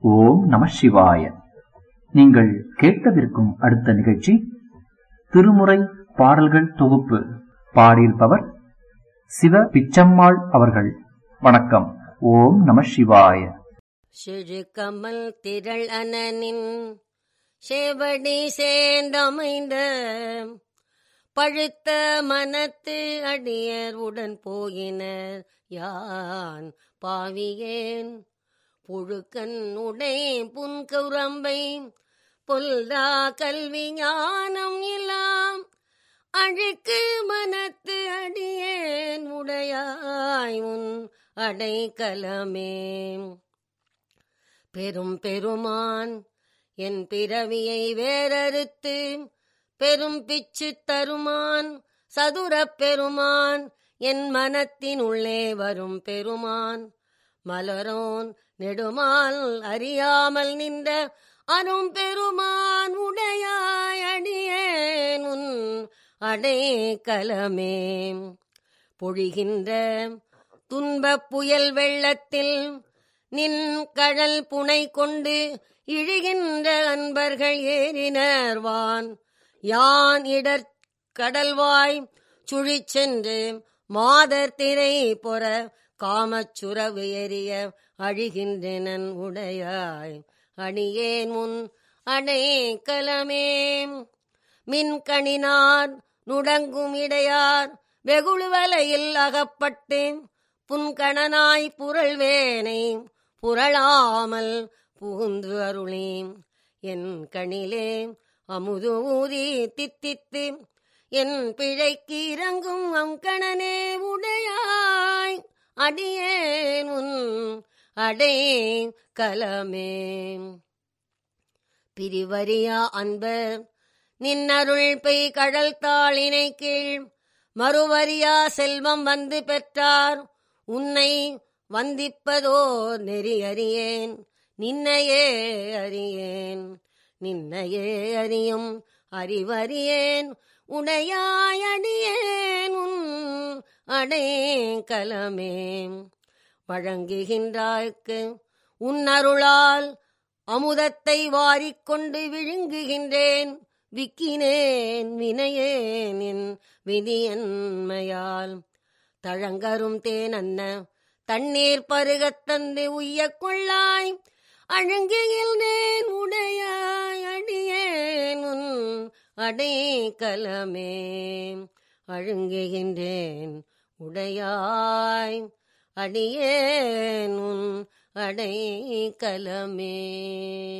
ஓம் நம சிவாய நீங்கள் கேட்கவிருக்கும் அடுத்த நிகழ்ச்சி திருமுறை பாடல்கள் தொகுப்பு பாடியிருப்பவர் சிவ பிச்சம்மாள் அவர்கள் வணக்கம் ஓம் நம சிவாய சிறு கமல் திரள் அனனின் சேவடி சேர்ந்தமைந்த பழுத்த மனத்து அடியர் உடன் போயினர் யான் பாவியேன் புழுக்கன் உடை புன்கௌரம்பை பொல்லா கல்வி ஞானம் இல்லாம் அழுக்கு மனத்து அடியேன் உடையாய் உன் அடைக்கலமே பெரும் பெருமான் என் பிறவியை வேறறுத்து பெரும் பிச்சு தருமான் சதுரப் பெருமான் என் மனத்தின் உள்ளே வரும் பெருமான் மலரோன் நெடுமால் அறியாமல் நின்ற அரும் பெருமான் உடையாய் அடியேன் உன் அடைக்கலமே பொழிகின்ற துன்பப் புயல் வெள்ளத்தில் நின் கழல் புனை கொண்டு இழுகின்ற அன்பர்கள் ஏறினர்வான் யான் இடர் கடல்வாய் சுழிச் சென்று மாதர் திரை பொற காமச்சுரவு எரிய அழிகின்றனன் உடையாய் அணியேன் உன் அடைக்கலமே மின்கணினார் நுடங்கும் இடையார் வெகுழுவலையில் அகப்பட்டு புன்கணனாய் புரள்வேனை புரளாமல் புகுந்து அருளே என் கணிலே அமுது ஊதி தித்தித்து என் பிழைக்கு இறங்கும் அங்கணனே உடையாய் அடியேன் உன் அடே கலமே பிரிவரியா அன்பர் நின்னருள் பெய் கடல் தாளினை கீழ் மறுவரியா செல்வம் வந்து பெற்றார் உன்னை வந்திப்பதோ நெறி அறியேன் நின்னையே அறியேன் நின்னையே அறியும் அறிவறியேன் உடையாயடியேன் உன் அடைக்கலமே வழங்குகின்றாய்க்கு உன் அருளால் அமுதத்தை வாரிக்கொண்டு விழுங்குகின்றேன் விக்கினேன் வினையேன் என் விதியன்மையால் தழங்கரும் தேனன்ன தண்ணீர் பருகத் தந்து உய்யக் கொள்ளாய் அழுங்குகின்றேன் உடையாய் அடியேன் உன் அடைக்கலமே அழுங்குகின்றேன் உடையாய் அடியேன் உன் அடைக்கலமே